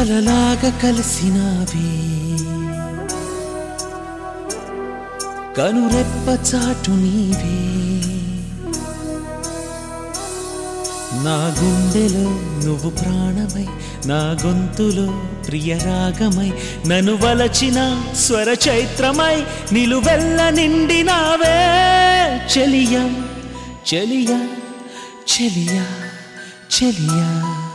కలలాగా కలిసినావే కనురెప్ప చాటు నీవే నా గుండెలో నువ్వు ప్రాణమై నా గొంతులో ప్రియరాగమై నన్ను వలచిన స్వర చైత్రమై నిలువెల్ల నిండినావే చెలియా చెలియా చెలియా చెలియా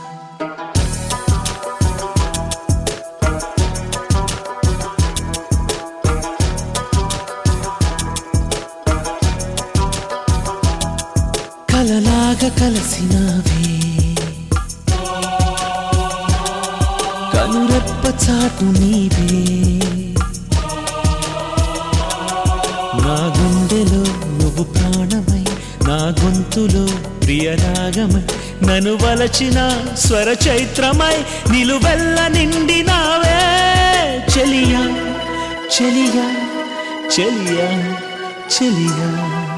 కలలాగా కలసినావే కనురెప్ప చాటు నీవే నా గుండెలో నువ్వు ప్రాణమై నా గొంతులో ప్రియరాగమై నన్ను వలచిన స్వర చైత్రమై నిలువెల్ల నిండినావే చెలియా చెలియా చెలియా చెలియా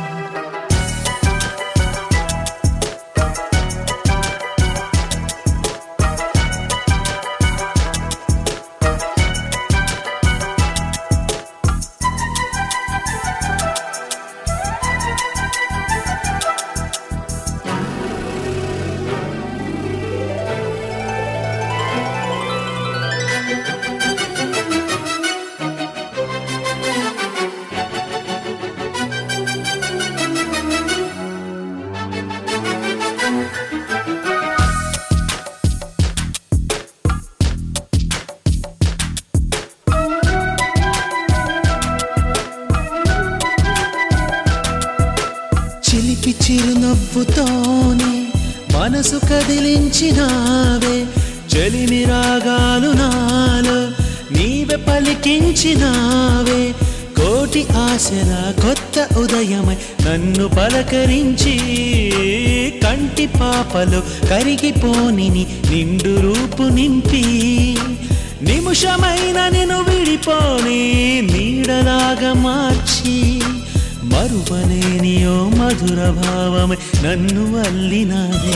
చిలిపి చిరునవ్వుతోనే మనసు కదిలించినావే చెలిమి రాగాలు నాలో నీవే పలికించినావే కోటి ఆశల కొత్త ఉదయమై నన్ను పలకరించి కంటి పాపలు కరిగిపోనిని నిండు రూపు నింపి నిమిషమైన నిన్ను విడిపోని నీడలాగా మార్చి మరువలేని ఓ మధుర భావమే నన్ను అల్లినాదే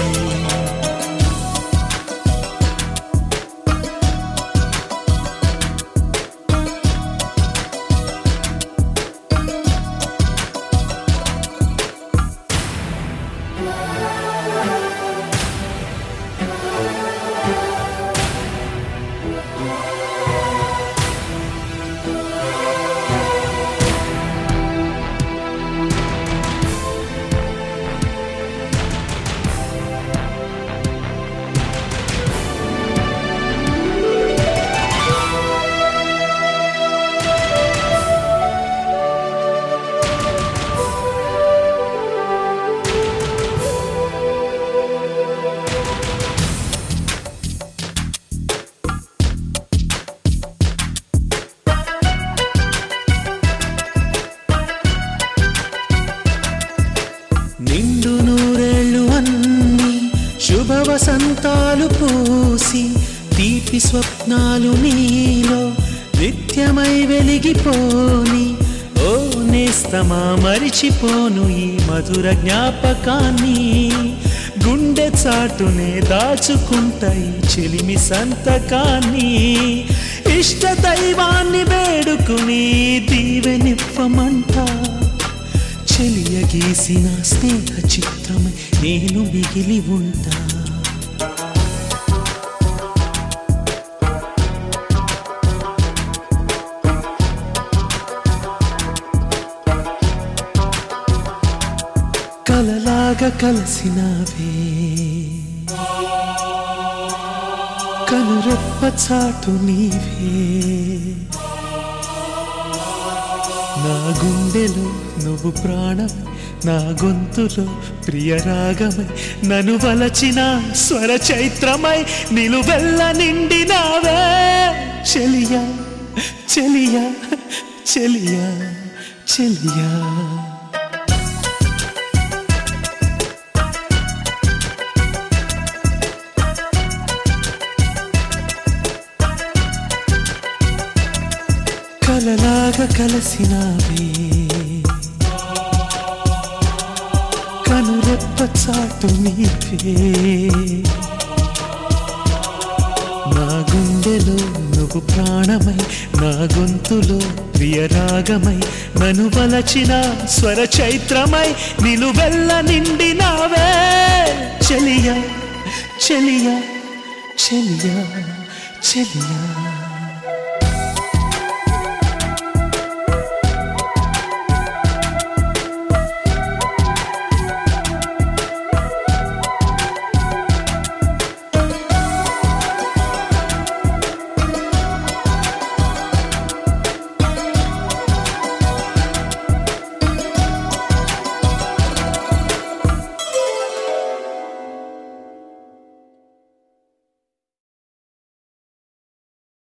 నిండు నూరేళ్ళు అన్ని శుభ వసంతాలు పూసి తీపి స్వప్నాలు నీలో నిత్యమై వెలిగిపోని ఓ నేస్తమా మరిచిపోను ఈ మధుర జ్ఞాపకాన్ని గుండె చాటునే దాచుకుంటాయి చెలిమి సంతకాన్ని ఇష్ట దైవాన్ని వేడుకుని దీవెనివ్వమంటా చెలియ గీసిన స్నేహ చిత్రమై నేను మిగిలి ఉంటా కలలాగా కలిసినావే కనురెప్ప చాటు నీవే నా గుండెలో నువ్వు ప్రాణం నా గొంతులో ప్రియరాగమై నన్ను వలచిన స్వర చైత్రమై నిలువెల్ల నిండినావే చెలియా చెలియా చెలియా చెలియా కలలాగా కలసినావే కనురెప్ప చాటు నీవే నా గుండె నువ్వు ప్రాణమై నా గొంతులో ప్రియరాగమై నన్ను వలచిన స్వర చైత్రమై నిలువెల్ల నిండినావే చెలియా చెలియా చెలియా చెలియా